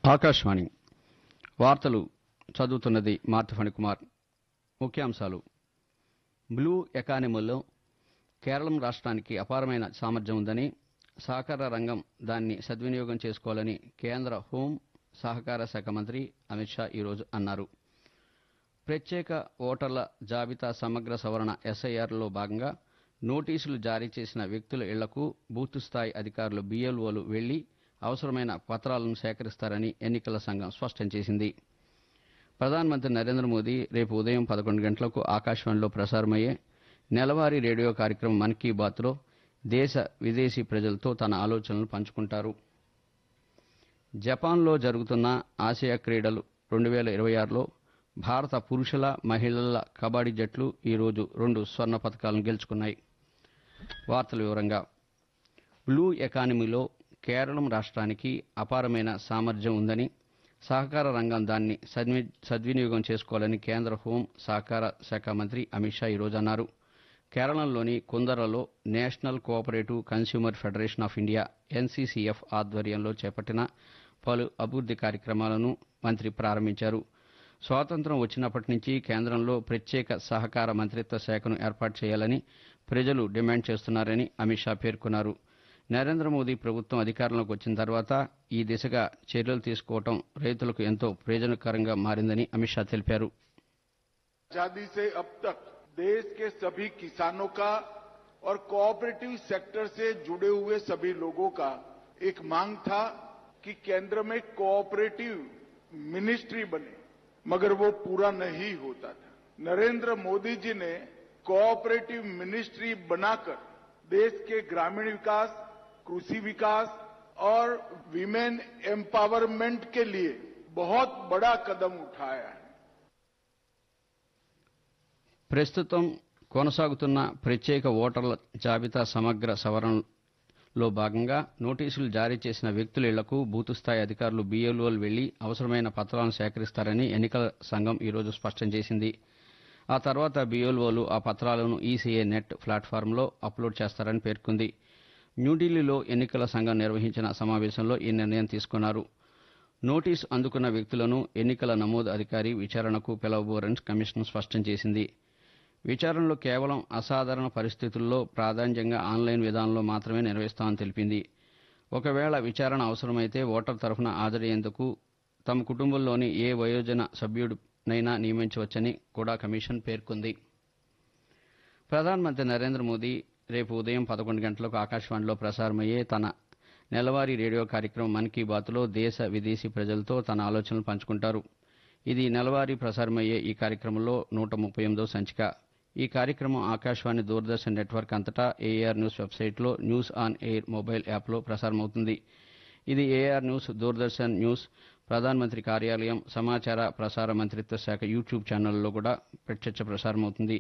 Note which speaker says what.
Speaker 1: ఆకాశవాణి వార్తలు చదువుతున్నది మార్తిఫణి కుమార్ ముఖ్యాంశాలు బ్లూ ఎకానమీలో కేరళం రాష్ట్రానికి అపారమైన సామర్థ్యం ఉందని సహకార రంగం దాన్ని సద్వినియోగం చేసుకోవాలని కేంద్ర హోం సహకార శాఖ మంత్రి అమిత్ షా ఈరోజు అన్నారు ప్రత్యేక ఓటర్ల జాబితా సమగ్ర సవరణ ఎస్ఐఆర్లో భాగంగా నోటీసులు జారీ చేసిన వ్యక్తుల ఇళ్లకు బూత్ స్థాయి అధికారులు బీఎల్ఓలు వెళ్లి అవసరమైన పత్రాలను సేకరిస్తారని ఎన్నికల సంఘం స్పష్టం చేసింది ప్రధానమంత్రి నరేంద్ర మోదీ రేపు ఉదయం పదకొండు గంటలకు ఆకాశవాణిలో ప్రసారమయ్యే నెలవారీ రేడియో కార్యక్రమం మన్ కీ బాత్లో దేశ విదేశీ ప్రజలతో తన ఆలోచనలు పంచుకుంటారు జపాన్లో జరుగుతున్న ఆసియా క్రీడలు రెండు వేల ఇరవై ఆరులో భారత పురుషుల మహిళల కబడ్డీ జట్లు ఈరోజు రెండు స్వర్ణ పథకాలను గెలుచుకున్నాయి వార్తల వివరంగా బ్లూ ఎకానమీలో కేరళం రాష్ట్రానికి అపారమైన సామర్థ్యం ఉందని సహకార రంగం దాన్ని సద్వి సద్వినియోగం చేసుకోవాలని కేంద్ర హోం సహకార శాఖ మంత్రి అమిత్ షా ఈరోజు అన్నారు కేరళంలోని కుందరలో National Cooperative Consumer Federation of India NCCF ఆధ్వర్యంలో చేపట్టిన పలు అభివృద్ది కార్యక్రమాలను మంత్రి ప్రారంభించారు స్వాతంత్ర్యం వచ్చినప్పటి నుంచి కేంద్రంలో ప్రత్యేక సహకార మంత్రిత్వ శాఖను ఏర్పాటు చేయాలని ప్రజలు డిమాండ్ చేస్తున్నారని అమిత్ షా పేర్కొన్నారు నరేంద్ర మోదీ ప్రభుత్వం అధికారంలోకి వచ్చిన తర్వాత ఈ దిశగా చర్యలు తీసుకోవడం రైతులకు ఎంతో ప్రయోజనకరంగా మారిందని అమిత్ షా తెలిపారు
Speaker 2: आजादी से अब तक देश के सभी किसानों का और कोऑपरेटिव सेक्टर से जुड़े हुए सभी लोगों का एक मांग था कि केंद्र में कोऑपरेटिव मिनिस्ट्री बने मगर वो पूरा नहीं होता था नरेंद्र मोदी जी ने कोऑपरेटिव मिनिस्ट्री बनाकर देश के ग्रामीण विकास कृषि विकास और वीमेन एम्पावरमेंट के लिए बहुत बड़ा कदम उठाया है
Speaker 1: ప్రస్తుతం కొనసాగుతున్న ప్రత్యేక ఓటర్ల జాబితా సమగ్ర సవరణలో భాగంగా నోటీసులు జారీ చేసిన వ్యక్తుల ఇళ్లకు బూతు స్థాయి అధికారులు బీఎల్ఓలు వెళ్లి అవసరమైన పత్రాలను సేకరిస్తారని ఎన్నికల సంఘం ఈరోజు స్పష్టం చేసింది ఆ తర్వాత బీఎల్ఓలు ఆ పత్రాలను ఈసీఏ నెట్ ప్లాట్ఫారంలో అప్లోడ్ చేస్తారని పేర్కొంది న్యూఢిల్లీలో ఎన్నికల సంఘం నిర్వహించిన సమావేశంలో ఈ నిర్ణయం తీసుకున్నారు నోటీసు అందుకున్న వ్యక్తులను ఎన్నికల నమోదు అధికారి విచారణకు పిలవబోరని కమిషన్ స్పష్టం చేసింది విచారణలో కేవలం అసాధారణ పరిస్థితుల్లో ప్రాధాన్యంగా ఆన్లైన్ విధానంలో మాత్రమే నిర్వహిస్తామని తెలిపింది ఒకవేళ విచారణ అవసరమైతే ఓటర్ తరఫున హాజరయ్యేందుకు తమ కుటుంబంలోని ఏ వయోజన సభ్యుడినైనా నియమించవచ్చని కూడా కమిషన్ పేర్కొంది ప్రధానమంత్రి నరేంద్ర మోదీ రేపు ఉదయం పదకొండు గంటలకు ఆకాశవాణిలో ప్రసారమయ్యే తన నెలవారీ రేడియో కార్యక్రమం మన్ కీ బాత్లో దేశ విదేశీ ప్రజలతో తన ఆలోచనలు పంచుకుంటారు ఇది నెలవారీ ప్రసారమయ్యే ఈ కార్యక్రమంలో నూట ముప్పై ఎనిమిదో సంచిక ఈ కార్యక్రమం ఆకాశవాణి దూరదర్శన్ నెట్వర్క్ అంతటా ఏఆర్ న్యూస్ వెబ్సైట్లో న్యూస్ ఆన్ ఎయిర్ మొబైల్ యాప్లో ప్రసారమవుతుంది ఇది ఏఆర్ న్యూస్ దూరదర్శన్ న్యూస్ ప్రధానమంత్రి కార్యాలయం సమాచార ప్రసార మంత్రిత్వ శాఖ యూట్యూబ్ ఛానల్లో కూడా ప్రత్యక్ష ప్రసారమవుతుంది